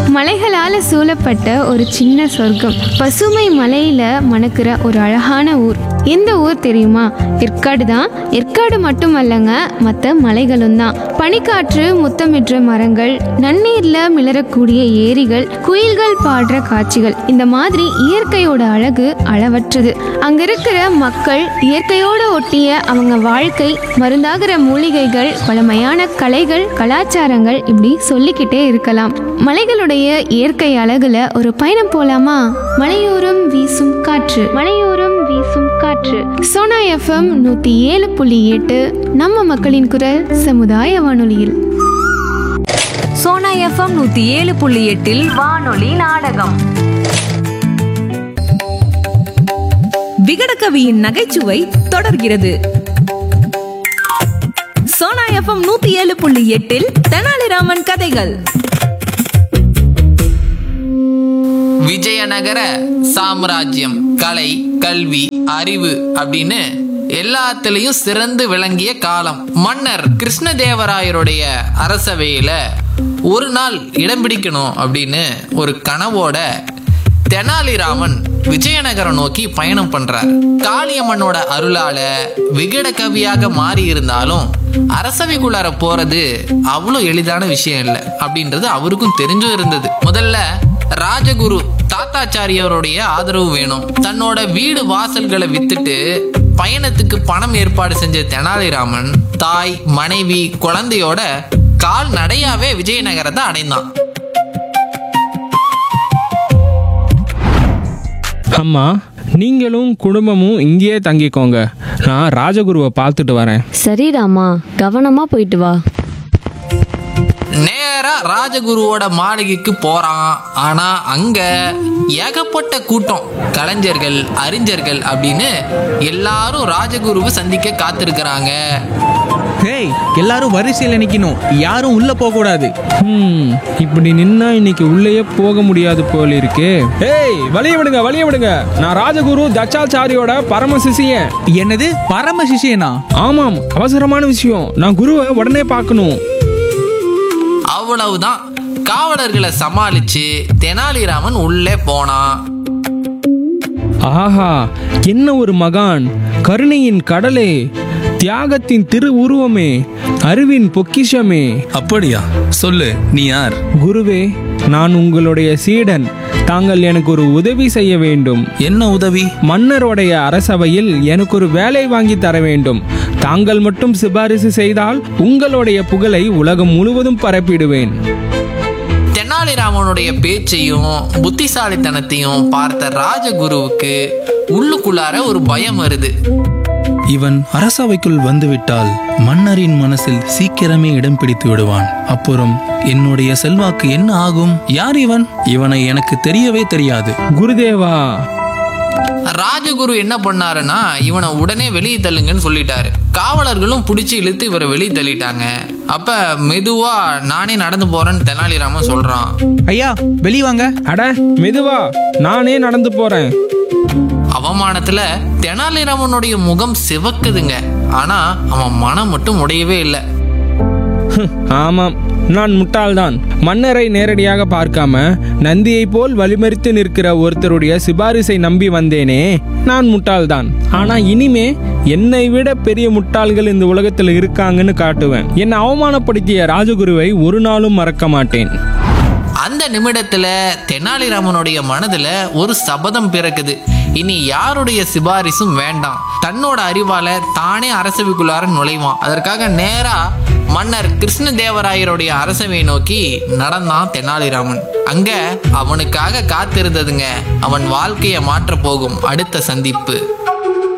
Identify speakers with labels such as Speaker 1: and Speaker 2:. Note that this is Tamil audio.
Speaker 1: மலைகளால சூழப்பட்ட ஒரு சின்ன சொர்க்கம் பசுமை மலையில மணக்கிற ஒரு அழகான ஊர் எந்த ஊர் தெரியுமா ஏற்காடு தான் ஏற்காடு மட்டுமல்லங்க மற்ற மலைகளும் தான் பனிக்காற்று முத்தமிடுற மரங்கள் நன்னீர்ல மிளறக்கூடிய ஏரிகள் குயில்கள் பாடுற காட்சிகள் இந்த மாதிரி இயற்கையோட அழகு அளவற்றது அங்க இருக்கிற மக்கள் இயற்கையோட ஒட்டிய அவங்க வாழ்க்கை மருந்தாகிற மூலிகைகள் பழமையான கலைகள் கலாச்சாரங்கள் இப்படி சொல்லிக்கிட்டே இருக்கலாம் மலைகளுடைய இயற்கை அழகுல ஒரு பயணம் போலாமா மலையோரம் வீசும் காற்று மலையோரம் வீசும் காற்று சோனா எஃப்எம் நூத்தி ஏழு புள்ளி எட்டு நம்ம மக்களின் குரல் சமுதாய வானொலியில்
Speaker 2: சோனா எஃப்எம் நூத்தி ஏழு புள்ளி எட்டில் வானொலி நாடகம்
Speaker 3: விகடகவியின் நகைச்சுவை தொடர்கிறது சோனா எஃப்எம் நூத்தி ஏழு புள்ளி எட்டில் தெனாலிராமன் கதைகள்
Speaker 4: விஜயநகர சாம்ராஜ்யம் கலை கல்வி அறிவு அப்படின்னு எல்லாத்துலயும் சிறந்து விளங்கிய காலம் மன்னர் கிருஷ்ணதேவராயருடைய அரசவையில ஒரு நாள் இடம் பிடிக்கணும் அப்படின்னு ஒரு கனவோட தெனாலிராமன் விஜயநகரம் நோக்கி பயணம் பண்றார் காளியம்மனோட அருளால விகட கவியாக மாறி இருந்தாலும் அரசவைக்குள்ளார போறது அவ்வளோ எளிதான விஷயம் இல்லை அப்படின்றது அவருக்கும் தெரிஞ்சும் இருந்தது முதல்ல ராஜகுரு தாத்தாச்சாரியருடைய ஆதரவு வேணும் தன்னோட வீடு வாசல்களை வித்துட்டு பயணத்துக்கு பணம் ஏற்பாடு செஞ்ச தெனாலிராமன் தாய் மனைவி குழந்தையோட கால் நடையாவே விஜயநகரத்தை அடைந்தான்
Speaker 5: அம்மா நீங்களும் குடும்பமும் இங்கேயே தங்கிக்கோங்க நான் ராஜகுருவை பார்த்துட்டு வரேன்
Speaker 6: சரி ராமா கவனமா போயிட்டு வா
Speaker 4: நேரா ராஜகுருவோட மாளிகைக்கு போறான் ஆனா அங்க ஏகப்பட்ட கூட்டம் கலைஞர்கள் அறிஞர்கள் அப்படின்னு எல்லாரும் ராஜகுருவை சந்திக்க காத்திருக்கிறாங்க
Speaker 7: ஹேய் எல்லாரும் வரிசையில் நிக்கணும் யாரும் உள்ள போக கூடாது
Speaker 5: ம் இப்படி நின்னா இன்னைக்கு உள்ளேயே போக முடியாது போல இருக்கே ஏய் வழிய விடுங்க வழிய விடுங்க நான் ராஜகுரு தச்சாச்சாரியோட பரம சிசியன்
Speaker 7: என்னது பரம சிஷியனா
Speaker 5: ஆமாம் அவசரமான விஷயம் நான் குருவை உடனே பார்க்கணும்
Speaker 4: அவ்வளவுதான் காவலர்களை சமாளிச்சு தெனாலிராமன் உள்ளே போனான்
Speaker 5: ஆஹா என்ன ஒரு மகான் கருணையின் கடலே தியாகத்தின் திரு உருவமே அறிவின் பொக்கிஷமே
Speaker 8: அப்படியா சொல்லு நீ யார்
Speaker 5: குருவே நான் உங்களுடைய சீடன் தாங்கள் எனக்கு ஒரு உதவி செய்ய வேண்டும்
Speaker 8: என்ன உதவி
Speaker 5: மன்னருடைய அரசவையில் எனக்கு ஒரு வேலை வாங்கி தர வேண்டும் தாங்கள் மட்டும் சிபாரிசு செய்தால் உங்களுடைய புகழை உலகம் முழுவதும் பரப்பிடுவேன்
Speaker 4: தெனாலிராமனுடைய பேச்சையும் புத்திசாலித்தனத்தையும் பார்த்த ராஜகுருவுக்கு உள்ளுக்குள்ளார ஒரு பயம் வருது
Speaker 8: இவன் அரசவைக்குள் வந்துவிட்டால் மன்னரின் மனசில் சீக்கிரமே இடம் பிடித்து விடுவான் அப்புறம் என்னுடைய செல்வாக்கு என்ன ஆகும் யார் இவன் இவனை எனக்கு தெரியவே தெரியாது
Speaker 5: குருதேவா
Speaker 4: ராஜகுரு என்ன பண்ணாருன்னா இவனை உடனே வெளியே தள்ளுங்கன்னு சொல்லிட்டாரு காவலர்களும் பிடிச்சி இழுத்து இவரை வெளியே தள்ளிட்டாங்க அப்ப மெதுவா நானே நடந்து போறேன்னு தெனாலிராமன் சொல்றான்
Speaker 7: ஐயா வெளிய வாங்க
Speaker 5: அட மெதுவா நானே நடந்து போறேன்
Speaker 4: அவமானத்துல தெனாலிராமனுடைய முகம் சிவக்குதுங்க ஆனா அவன் மனம் மட்டும் உடையவே இல்லை
Speaker 5: ஆமாம் நான் முட்டாள்தான் மன்னரை நேரடியாக பார்க்காம நந்தியைப் போல் வழிமறித்து நிற்கிற ஒருத்தருடைய சிபாரிசை நம்பி வந்தேனே நான் முட்டாள்தான் ஆனா இனிமே என்னை விட பெரிய முட்டாள்கள் இந்த உலகத்தில் இருக்காங்கன்னு காட்டுவேன் என்னை அவமானப்படுத்திய ராஜகுருவை ஒரு நாளும் மறக்க மாட்டேன்
Speaker 4: அந்த நிமிடத்துல தெனாலிராமனுடைய மனதுல ஒரு சபதம் பிறக்குது இனி யாருடைய சிபாரிசும் வேண்டாம் தன்னோட அறிவால தானே அரசவைக்குள்ளார நுழைவான் அதற்காக நேரா மன்னர் கிருஷ்ணதேவராயருடைய அரசவை நோக்கி நடந்தான் தெனாலிராமன் அங்க அவனுக்காக காத்திருந்ததுங்க அவன் வாழ்க்கையை மாற்ற போகும் அடுத்த சந்திப்பு